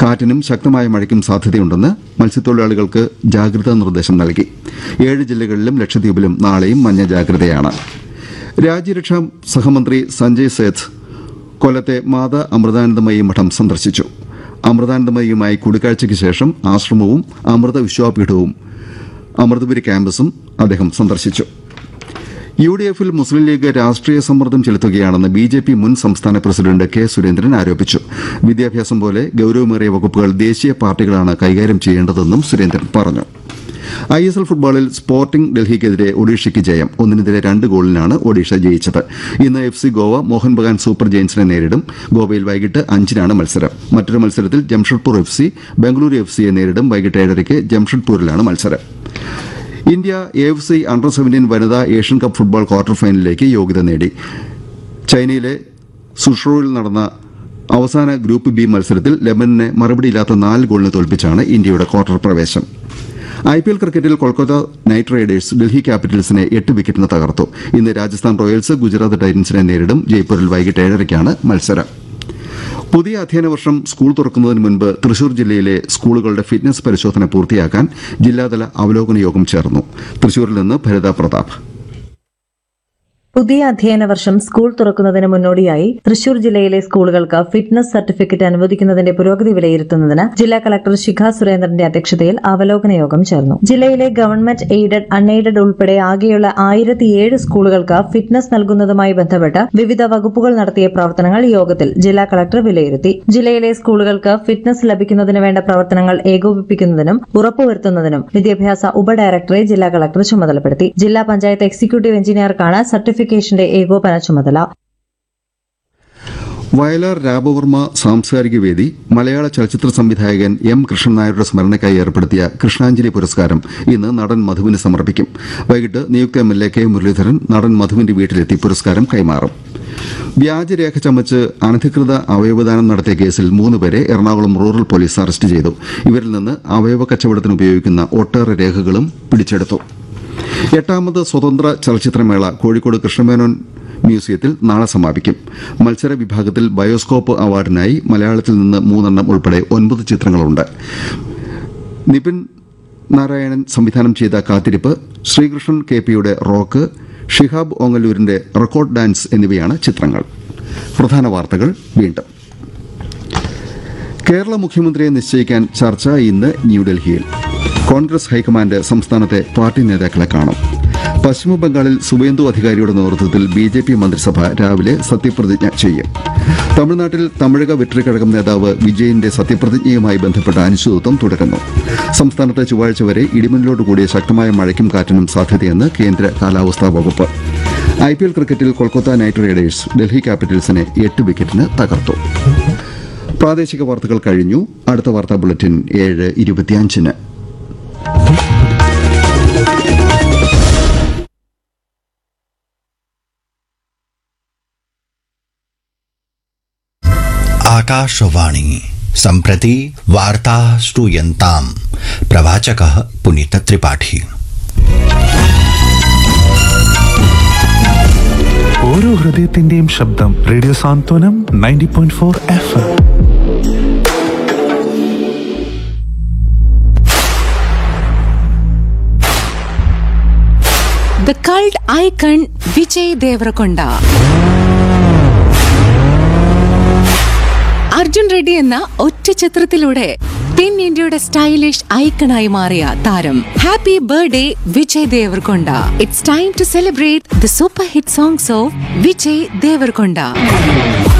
കാറ്റിനും ശക്തമായ മഴയ്ക്കും സാധ്യതയുണ്ടെന്ന് മത്സ്യത്തൊഴിലാളികൾക്ക് ജാഗ്രതാ നിർദ്ദേശം നൽകി ഏഴ് ജില്ലകളിലും ലക്ഷദ്വീപിലും നാളെയും മഞ്ഞ ജാഗ്രതയാണ് രാജ്യരക്ഷാ സഹമന്ത്രി സഞ്ജയ് സേത്ത് കൊല്ലത്തെ മാതാ അമൃതാനന്ദമയി മഠം സന്ദർശിച്ചു അമൃതാനന്ദമയിയുമായി കൂടിക്കാഴ്ചയ്ക്ക് ശേഷം ആശ്രമവും അമൃത വിശ്വാപീഠവും അമൃതപുരി ക്യാമ്പസും അദ്ദേഹം സന്ദർശിച്ചു യു ഡി എഫിൽ മുസ്ലിം ലീഗ് രാഷ്ട്രീയ സമ്മർദ്ദം ചെലുത്തുകയാണെന്ന് ബി ജെ പി മുൻ സംസ്ഥാന പ്രസിഡന്റ് കെ സുരേന്ദ്രൻ ആരോപിച്ചു വിദ്യാഭ്യാസം പോലെ ഗൌരവമേറിയ വകുപ്പുകൾ ദേശീയ പാർട്ടികളാണ് കൈകാര്യം ചെയ്യേണ്ടതെന്നും സുരേന്ദ്രൻ പറഞ്ഞു ഐ എസ് എൽ ഫുട്ബോളിൽ സ്പോർട്ടിംഗ് ഡൽഹിക്കെതിരെ ഒഡീഷയ്ക്ക് ജയം ഒന്നിനെതിരെ രണ്ട് ഗോളിനാണ് ഒഡീഷ ജയിച്ചത് ഇന്ന് F C Goa Mohun Bagan super ജയൻസിനെ നേരിടും ഗോവയിൽ വൈകിട്ട് അഞ്ചിനാണ് മത്സരം മറ്റൊരു മത്സരത്തിൽ Jamshedpur F C Bengaluru F സിയെ നേരിടും വൈകിട്ട് ഏഴരയ്ക്ക് ജംഷഡ്പൂരിലാണ് മത്സരം India A F C under seventeen വനിതാ ഏഷ്യൻ കപ്പ് ഫുട്ബോൾ ക്വാർട്ടർ ഫൈനലിലേക്ക് യോഗ്യത നേടി ചൈനയിലെ സുഷോയിൽ നടന്ന അവസാന ഗ്രൂപ്പ് ബി മത്സരത്തിൽ ലെബനനെ മറുപടിയില്ലാത്ത നാല് ഗോളിന് തോൽപ്പിച്ചാണ് ഇന്ത്യയുടെ ക്വാർട്ടർ പ്രവേശം ഐ പി എൽ ക്രിക്കറ്റിൽ കൊൽക്കത്ത നൈറ്റ് റൈഡേഴ്സ് ഡൽഹി ക്യാപിറ്റൽസിനെ എട്ട് വിക്കറ്റിന് തകർത്തു ഇന്ന് രാജസ്ഥാൻ റോയൽസ് ഗുജറാത്ത് ടൈറ്റൻസിനെ നേരിടും ജയ്പൂരിൽ വൈകിട്ട് ഏഴരയ്ക്കാണ് മത്സരം പുതിയ അധ്യയന വർഷം സ്കൂൾ തുറക്കുന്നതിന് മുൻപ് തൃശൂർ ജില്ലയിലെ സ്കൂളുകളുടെ ഫിറ്റ്നസ് പരിശോധന പൂർത്തിയാക്കാൻ ജില്ലാതല അവലോകന യോഗം ചേർന്നു തൃശൂരിൽ നിന്ന് ഭരിത പ്രതാപ് പുതിയ അധ്യയന വർഷം സ്കൂൾ തുറക്കുന്നതിന് മുന്നോടിയായി തൃശൂർ ജില്ലയിലെ സ്കൂളുകൾക്ക് ഫിറ്റ്നസ് സർട്ടിഫിക്കറ്റ് അനുവദിക്കുന്നതിന്റെ പുരോഗതി വിലയിരുത്തുന്നതിന് ജില്ലാ കളക്ടർ ശിഖ സുരേന്ദ്രന്റെ അധ്യക്ഷതയിൽ അവലോകന യോഗം ചേർന്നു ജില്ലയിലെ ഗവൺമെന്റ് എയ്ഡഡ് അൺഎയ്ഡഡ് ഉൾപ്പെടെ ആകെയുള്ള ആയിരത്തിയേഴ് സ്കൂളുകൾക്ക് ഫിറ്റ്നസ് നൽകുന്നതുമായി ബന്ധപ്പെട്ട് വിവിധ വകുപ്പുകൾ നടത്തിയ പ്രവർത്തനങ്ങൾ യോഗത്തിൽ ജില്ലാ കളക്ടർ വിലയിരുത്തി ജില്ലയിലെ സ്കൂളുകൾക്ക് ഫിറ്റ്നസ് ലഭിക്കുന്നതിന് വേണ്ട പ്രവർത്തനങ്ങൾ ഏകോപിപ്പിക്കുന്നതിനും ഉറപ്പുവരുത്തുന്നതിനും വിദ്യാഭ്യാസ ഉപഡയറക്ടറെ ജില്ലാ കളക്ടർ ചുമതലപ്പെടുത്തി ജില്ലാ പഞ്ചായത്ത് എക്സിക്യൂട്ടീവ് എഞ്ചിനീയർക്കാണ് സർട്ടിഫിക്കേഷന്റെ ഏകോപന ചുമതല വയലാർ രാമവർമ്മ സാംസ്കാരിക വേദി മലയാള ചലച്ചിത്ര സംവിധായകൻ എം കൃഷ്ണൻ നായരുടെ സ്മരണയ്ക്കായി ഏർപ്പെടുത്തിയ കൃഷ്ണാഞ്ജലി പുരസ്കാരം ഇന്ന് നടൻ മധുവിന് സമർപ്പിക്കും വൈകിട്ട് നിയുക്ത M L A K Muraleedharan നടൻ മധുവിന്റെ വീട്ടിലെത്തി പുരസ്കാരം കൈമാറും വ്യാജരേഖ ചമച്ച് അനധികൃത അവയവദാനം നടത്തിയ കേസിൽ മൂന്നുപേരെ എറണാകുളം റൂറൽ പോലീസ് അറസ്റ്റ് ചെയ്തു ഇവരിൽ നിന്ന് അവയവ കച്ചവടത്തിന് ഉപയോഗിക്കുന്ന ഒട്ടേറെ രേഖകളും പിടിച്ചെടുത്തു എട്ടാമത് സ്വതന്ത്ര ചലച്ചിത്രമേള കോഴിക്കോട് കൃഷ്ണമേനോൻ മ്യൂസിയത്തിൽ നാളെ സമാപിക്കും മത്സര വിഭാഗത്തിൽ ബയോസ്കോപ്പ് അവാർഡിനായി മലയാളത്തിൽ നിന്ന് മൂന്നെണ്ണം ഉൾപ്പെടെ ഒൻപത് ചിത്രങ്ങളുണ്ട് നിപിൻ നാരായണൻ സംവിധാനം ചെയ്ത കാത്തിരിപ്പ് ശ്രീകൃഷ്ണൻ കെ പിയുടെ റോക്ക് ഷിഹാബ് ഓങ്ങല്ലൂരിന്റെ റെക്കോർഡ് ഡാൻസ് എന്നിവയാണ് ചിത്രങ്ങൾ പ്രധാന വാർത്തകൾ വീണ്ടും കേരള മുഖ്യമന്ത്രിയെ നിശ്ചയിക്കാൻ ചർച്ച ഇന്ന് ന്യൂഡൽഹിയിൽ കോൺഗ്രസ് ഹൈക്കമാൻഡ് സംസ്ഥാനത്തെ പാർട്ടി നേതാക്കളെ കാണും പശ്ചിമബംഗാളിൽ സുവേന്ദു അധികാരിയുടെ നേതൃത്വത്തിൽ ബി ജെ പി മന്ത്രിസഭ രാവിലെ സത്യപ്രതിജ്ഞ ചെയ്യും തമിഴ്നാട്ടിൽ തമിഴക വെട്രിക്കഴകം നേതാവ് വിജയന്റെ സത്യപ്രതിജ്ഞയുമായി ബന്ധപ്പെട്ട അനിശ്ചിതത്വം തുടരുന്നു സംസ്ഥാനത്ത് ചൊവ്വാഴ്ച വരെ ഇടിമിന്നലോടുകൂടിയ ശക്തമായ മഴയ്ക്കും കാറ്റിനും സാധ്യതയെന്ന് കേന്ദ്ര കാലാവസ്ഥാ വകുപ്പ് ഐ പി എൽ ക്രിക്കറ്റിൽ കൊൽക്കത്ത നൈറ്റ് റൈഡേഴ്സ് ഡൽഹി ക്യാപിറ്റൽസിനെ എട്ട് വിക്കറ്റിന് തകർത്തു പ്രാദേശിക വാർത്തകൾ കഴിഞ്ഞു അടുത്ത വാർത്താ ബുള്ളറ്റിൻ ഏഴ് ഇരുപത്തിയഞ്ചിന് आकाशवाणी सम्प्रति वार्ताः श्रूयन्ताम् प्रवाचकः पुनीतत्रिपाठी ഓരോ ഹൃദയത്തിന്റെയും ശബ്ദം radio Santhwanam ninety point four F M The cult icon Vijay Devarakonda. Arjun Reddy എന്ന ഒറ്റ ചിത്രത്തിലൂടെ തെൻ ഇന്ത്യയുടെ സ്റ്റൈലിഷ് ഐക്കണായി മാറിയ താരം happy birthday Vijay ദേവർകൊണ്ട it's time to celebrate the super hit songs of Vijay ദേവർകൊണ്ട